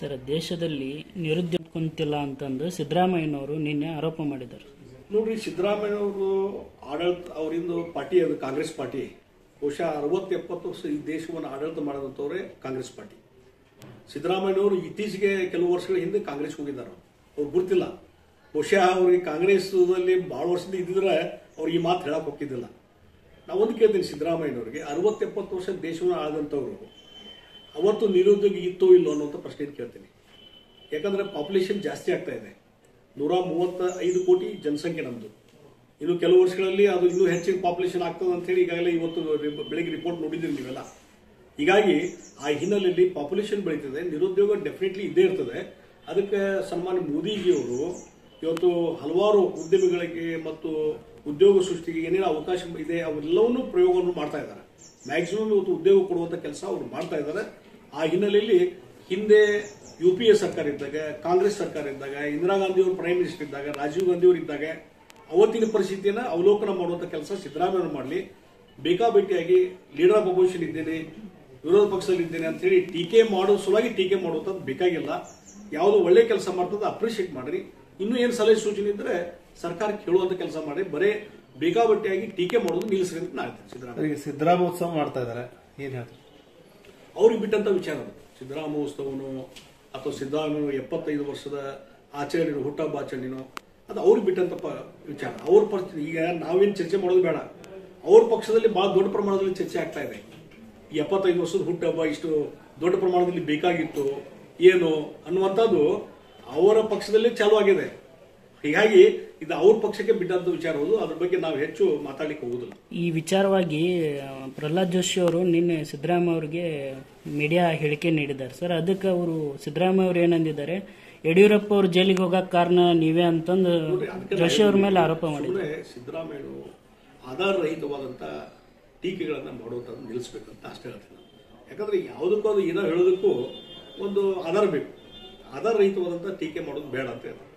Sir ದೇಶದಲ್ಲಿ ನಿರುದ್ಯೋಗ ಕುಂತಿಲ್ಲ ಅಂತಂದು ಸಿದ್ದರಾಮಯ್ಯನವರು ನಿನ್ನೆ ಆರೋಪ ಮಾಡಿದ್ದಾರೆ ನೋಡ್ರಿ ಸಿದ್ದರಾಮಯ್ಯನವರು ಆಡಳಿತ ಅವರಿಂದ ಪಾರ್ಟಿ ಅದು ಕಾಂಗ್ರೆಸ್ ಪಾರ್ಟಿ ಬಹುಶಃ ಅರವತ್ತು ಎಪ್ಪತ್ತು ವರ್ಷ ಈ ದೇಶವನ್ನು ಆಡಳಿತ ಮಾಡಿದಂಥವ್ರೆ ಕಾಂಗ್ರೆಸ್ ಪಾರ್ಟಿ ಸಿದ್ದರಾಮಯ್ಯನವರು ಇತ್ತೀಚೆಗೆ ಕೆಲವು ವರ್ಷಗಳ ಹಿಂದೆ ಕಾಂಗ್ರೆಸ್ ಹೋಗಿದ್ದಾರೆ ಅವ್ರು ಗುರ್ತಿಲ್ಲ ಬಹುಶಃ ಅವ್ರಿಗೆ ಕಾಂಗ್ರೆಸ್ದಲ್ಲಿ ಭಾಳ ವರ್ಷದಿಂದ ಇದ್ದಿದ್ರೆ ಅವ್ರಿಗೆ ಈ ಮಾತು ಹೇಳಕ್ ಹೋಗ್ತಿದ್ದಿಲ್ಲ ನಾವು ಒಂದು ಕೇಳ್ತೀನಿ ಸಿದ್ದರಾಮಯ್ಯನವರಿಗೆ ಅರವತ್ತೆಪ್ಪತ್ತು ವರ್ಷ ದೇಶವನ್ನು ಆಳದಂಥವ್ರು ಅವತ್ತು ನಿರುದ್ಯೋಗ ಇತ್ತೋ ಇಲ್ಲೋ ಅನ್ನೋಂಥ ಪ್ರಶ್ನೆ ಕೇಳ್ತೀನಿ ಯಾಕಂದ್ರೆ ಪಾಪ್ಯುಲೇಷನ್ ಜಾಸ್ತಿ ಆಗ್ತಾ ಇದೆ ನೂರ ಮೂವತ್ತ ಐದು ಕೋಟಿ ಜನಸಂಖ್ಯೆ ನಮ್ದು ಇನ್ನು ಕೆಲವು ವರ್ಷಗಳಲ್ಲಿ ಅದು ಇನ್ನೂ ಹೆಚ್ಚಿನ ಪಾಪ್ಯುಲೇಷನ್ ಆಗ್ತದೆ ಅಂತ ಹೇಳಿ ಈಗಾಗಲೇ ಇವತ್ತು ರಿ- ಬೆಳಿಗ್ಗೆ ರಿಪೋರ್ಟ್ ನೋಡಿದ್ದೀರಿ ನೀವೆಲ್ಲ ಹೀಗಾಗಿ ಆ ಹಿನ್ನೆಲೆಯಲ್ಲಿ ಪಾಪ್ಯುಲೇಷನ್ ಬೆಳೀತದೆ ನಿರುದ್ಯೋಗ ಡೆಫಿನೆಟ್ಲಿ ಇದ್ದೇ ಇರ್ತದೆ ಅದಕ್ಕೆ ಸನ್ಮಾನ್ಯ ಮೋದಿಜಿಯವರು ಇವತ್ತು ಹಲವಾರು ಉದ್ಯಮಿಗಳಿಗೆ ಮತ್ತು ಉದ್ಯೋಗ ಸೃಷ್ಟಿಗೆ ಏನೇನು ಅವಕಾಶ ಇದೆ ಅವೆಲ್ಲವನ್ನೂ ಪ್ರಯೋಗವನ್ನು ಮಾಡ್ತಾ ಇದ್ದಾರೆ ಮ್ಯಾಕ್ಸಿಮಮ್ ಇವತ್ತು ಉದ್ಯೋಗ ಕೊಡುವಂತ ಕೆಲಸ ಅವರು ಮಾಡ್ತಾ ಇದ್ದಾರೆ ಆ ಹಿನ್ನೆಲೆಯಲ್ಲಿ ಹಿಂದೆ ಯು ಪಿ ಎ ಸರ್ಕಾರ ಇದ್ದಾಗ ಕಾಂಗ್ರೆಸ್ ಸರ್ಕಾರ ಇದ್ದಾಗ ಇಂದಿರಾ ಗಾಂಧಿ ಅವರು ಪ್ರೈಮ್ ಮಿನಿಸ್ಟರ್ ಇದ್ದಾಗ ರಾಜೀವ್ ಗಾಂಧಿ ಅವರು ಇದ್ದಾಗ ಅವತ್ತಿನ ಪರಿಸ್ಥಿತಿಯನ್ನ ಅವಲೋಕನ ಮಾಡುವಂತ ಕೆಲಸ ಸಿದ್ದರಾಮಯ್ಯ ಮಾಡಲಿ ಬೇಕಾಬಿಟ್ಟಿಯಾಗಿ ಲೀಡರ್ ಆಫ್ ಅಪೋಸಿಷನ್ ಇದ್ದೇನೆ ವಿರೋಧ ಪಕ್ಷದಲ್ಲಿ ಇದ್ದೇನೆ ಅಂತ ಹೇಳಿ ಟೀಕೆ ಮಾಡೋ ಸಲುವಾಗಿ ಟೀಕೆ ಮಾಡುವಂಥದ್ದು ಬೇಕಾಗಿಲ್ಲ ಯಾವುದು ಒಳ್ಳೆ ಕೆಲಸ ಮಾಡ್ತದೆ ಅಪ್ರಿಷಿಯೇಟ್ ಮಾಡ್ರಿ ಇನ್ನೂ ಏನು ಸಲಹೆ ಸೂಚನೆ ಇದ್ರೆ ಸರ್ಕಾರ ಕೇಳುವಂತ ಕೆಲಸ ಮಾಡಿ ಬರೇ ಬೇಕಾಬಿಟ್ಟಿಯಾಗಿ ಟೀಕೆ ಮಾಡೋದು ನಿಲ್ಲಿಸ್ರಿ ಅಂತ ನಾನು ಹೇಳ್ತೀನಿ ಸಿದ್ದರಾಮಯ್ಯ ಈಗ ಸಿದ್ದರಾಮೋತ್ಸವ ಮಾಡ್ತಾ ಇದ್ದಾರೆ ಏನ್ ಹೇಳ್ತಾರೆ ಅವ್ರಿಗೆ ಬಿಟ್ಟಂತ ವಿಚಾರ ಅದು ಸಿದ್ದರಾಮೋತ್ಸವನು ಅಥವಾ ಸಿದ್ದರಾಮಯ್ಯ ಎಪ್ಪತ್ತೈದು ವರ್ಷದ ಆಚರಣೆನೋ ಹುಟ್ಟಹಬ್ಬ ಆಚರಣೆನೋ ಅದು ಅವ್ರಿಗೆ ಬಿಟ್ಟಂತ ಪ- ವಿಚಾರ ಅವ್ರ ಪರಿಸ್ಥಿತಿ ಈಗ ನಾವೇನು ಚರ್ಚೆ ಮಾಡೋದು ಬೇಡ ಅವ್ರ ಪಕ್ಷದಲ್ಲಿ ಬಹಳ ದೊಡ್ಡ ಪ್ರಮಾಣದಲ್ಲಿ ಚರ್ಚೆ ಆಗ್ತಾ ಇದೆ ಈ ಎಪ್ಪತ್ತೈದು ವರ್ಷದ ಹುಟ್ಟಹಬ್ಬ ಇಷ್ಟು ದೊಡ್ಡ ಪ್ರಮಾಣದಲ್ಲಿ ಬೇಕಾಗಿತ್ತು ಏನು ಅನ್ನುವಂಥದ್ದು ಅವರ ಪಕ್ಷದಲ್ಲಿ ಚಾಲು ಆಗಿದೆ ಹೀಗಾಗಿ ಇದು ಅವ್ರ ಪಕ್ಷಕ್ಕೆ ಬಿಟ್ಟಂತ ವಿಚಾರ ಹೌದು ಅದ್ರ ಬಗ್ಗೆ ನಾವು ಹೆಚ್ಚು ಮಾತಾಡ್ಲಿಕ್ಕೆ ಹೋಗುದಿಲ್ಲ ಈ ವಿಚಾರವಾಗಿ ಆ, ಪ್ರಹ್ಲಾದ್ ಜೋಶಿ ಅವರು ನಿನ್ನೆ ಸಿದ್ದರಾಮಯ್ಯ ಅವರಿಗೆ ಮೀಡಿಯಾ ಹೇಳಿಕೆ ನೀಡಿದ್ದಾರೆ ಸರ್ ಅದಕ್ಕೆ ಅವರು ಸಿದ್ದರಾಮಯ್ಯ ಅವರು ಏನಂದಿದ್ದಾರೆ ಯಡಿಯೂರಪ್ಪ ಅವರು ಜೈಲಿಗೆ ಹೋಗಕ್ಕೆ ಕಾರಣ ನೀವೇ ಅಂತಂದು ಜೋಶಿ ಅವ್ರ ಮೇಲೆ ಆರೋಪ ಮಾಡಿದ್ದಾರೆ ಸುಮ್ಮನೆ ಸಿದ್ದರಾಮಯ್ಯರು ಆಧಾರರಹಿತವಾದಂಥ ಟೀಕೆಗಳನ್ನು ಮಾಡುವಂಥದ್ದು ನಿಲ್ಲಿಸ್ಬೇಕಂತ ಅಷ್ಟೇ ಹೇಳ್ತೀನಿ ನಾನು. ಯಾಕಂದ್ರೆ ಯಾವುದಕ್ಕೂ ಅದು ಏನೋ ಹೇಳೋದಕ್ಕೂ ಒಂದು ಆಧಾರ ಬೇಕು ಆಧಾರರಹಿತವಾದಂಥ ಟೀಕೆ ಮಾಡೋದು ಬೇಡ ಅಂತ ಹೇಳ್ತೀನಿ